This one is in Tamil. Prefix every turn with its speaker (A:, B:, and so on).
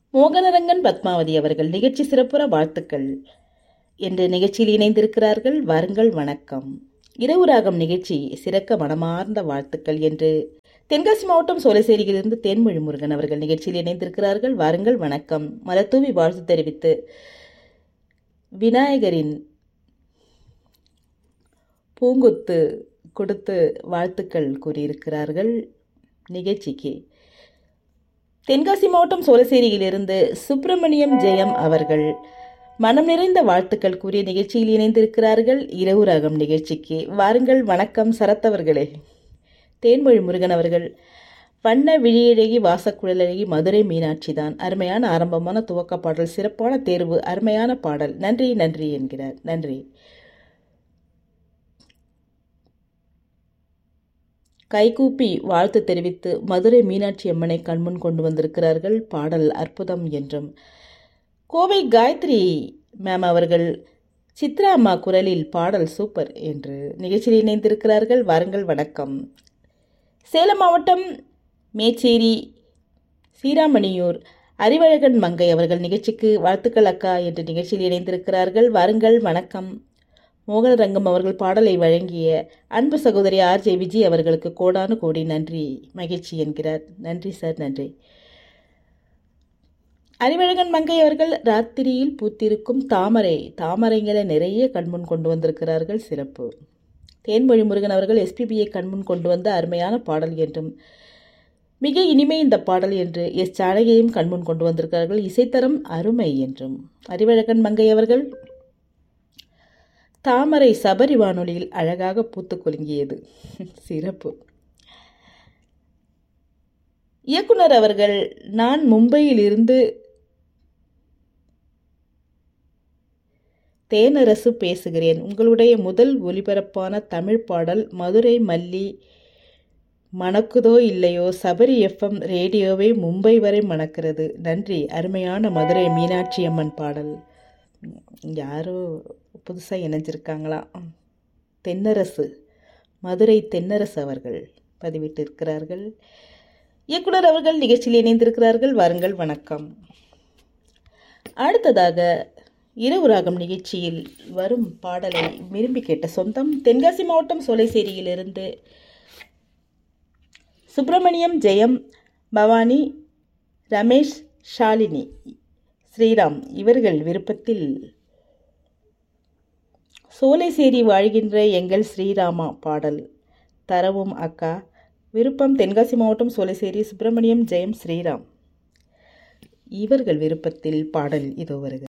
A: மோகனரங்கன் பத்மாவதி அவர்கள் நிகழ்ச்சி சிறப்புற வாழ்த்துக்கள் என்று நிகழ்ச்சியில் இணைந்திருக்கிறார்கள் வாருங்கள் வணக்கம் இரவு ராகம் நிகழ்ச்சி சிறக்க மனமார்ந்த வாழ்த்துக்கள் என்று தென்காசி மாவட்டம் சோலைசேரியிலிருந்து தேன்மொழி முருகன் அவர்கள் நிகழ்ச்சியில் இணைந்திருக்கிறார்கள் வாருங்கள் வணக்கம் மலத்தூவி வாழ்த்து தெரிவித்து விநாயகரின் பூங்குத்து கொடுத்து வாழ்த்துக்கள் கூறியிருக்கிறார்கள் நிகழ்ச்சிக்கு தென்காசி மாவட்டம் சோழசேரியிலிருந்து சுப்பிரமணியம் ஜெயம் அவர்கள் மனம் நிறைந்த வாழ்த்துக்கள் கூறிய நிகழ்ச்சியில் இணைந்திருக்கிறார்கள் இரவு ராகம் நிகழ்ச்சிக்கு வாருங்கள் வணக்கம் சரத்தவர்களே தேன்மொழி முருகன் அவர்கள் வண்ண விழியழகி வாசக்குழலழகி மதுரை மீனாட்சி தான் அருமையான ஆரம்பமான துவக்க பாடல் சிறப்பான தேர்வு அருமையான பாடல் நன்றி நன்றி என்கிறார் நன்றி கைகூப்பி வாழ்த்து தெரிவித்து மதுரை மீனாட்சி அம்மனை கண்முன் கொண்டு வந்திருக்கிறார்கள் பாடல் அற்புதம் என்றும் கோவை காயத்ரி மேம் அவர்கள் சித்ரா அம்மா குரலில் பாடல் சூப்பர் என்று நிகழ்ச்சியில் இணைந்திருக்கிறார்கள் வாருங்கள் வணக்கம் சேலம் மாவட்டம் மேச்சேரி சீராமணியூர் அறிவழகன் மங்கை அவர்கள் நிகழ்ச்சிக்கு வாழ்த்துக்கள் அக்கா என்று நிகழ்ச்சியில் இணைந்திருக்கிறார்கள் வாருங்கள் வணக்கம் மோகனரங்கம் அவர்கள் பாடலை வழங்கிய அன்பு சகோதரி ஆர் ஜே விஜய் அவர்களுக்கு கோடானு கோடி நன்றி மகிழ்ச்சி என்கிறார் நன்றி சார் நன்றி அறிவழகன் மங்கை அவர்கள் ராத்திரியில் பூத்திருக்கும் தாமரை தாமரைங்களை நிறைய கண்முன் கொண்டு வந்திருக்கிறார்கள் சிறப்பு தேன்மொழி முருகன் அவர்கள் எஸ்பிபியை கண்முன் கொண்டு வந்த அருமையான பாடல் என்றும் மிக இனிமை இந்த பாடல் என்று எஸ் ஜானகியையும் கண்முன் கொண்டு வந்திருக்கிறார்கள் இசைத்தரம் அருமை என்றும் அறிவழகன் மங்கை அவர்கள் தாமரை சபரி வானொலியில் அழகாக பூத்து குலுங்கியது சிறப்பு இயக்குனர் அவர்கள் நான் மும்பையில் இருந்து தேனரசு பேசுகிறேன் உங்களுடைய முதல் ஒலிபரப்பான தமிழ் பாடல் மதுரை மல்லி மணக்குதோ இல்லையோ சபரி எஃப்எம் ரேடியோவை மும்பை வரை மணக்கிறது நன்றி அருமையான மதுரை மீனாட்சி அம்மன் பாடல் யாரோ புதுசாக இணைஞ்சிருக்காங்களாம் தென்னரசு மதுரை தென்னரசு அவர்கள் பதிவிட்டிருக்கிறார்கள் இயக்குனர் அவர்கள் நிகழ்ச்சியில் இணைந்திருக்கிறார்கள் வாருங்கள் வணக்கம் அடுத்ததாக இரவு ராகம் நிகழ்ச்சியில் வரும் பாடலை விரும்பி கேட்ட சொந்தம் தென்காசி மாவட்டம் சோலைசேரியிலிருந்து சுப்பிரமணியம் ஜெயம் பவானி ரமேஷ் ஷாலினி ஸ்ரீராம் இவர்கள் விருப்பத்தில் சோலைசேரி வாழ்கின்ற எங்கள் ஸ்ரீராமா பாடல் தரவும் அக்கா விருப்பம் தென்காசி மாவட்டம் சோலைசேரி சுப்பிரமணியம் ஜெயம் ஸ்ரீராம் இவர்கள் விருப்பத்தில் பாடல் இதோ வருகிறது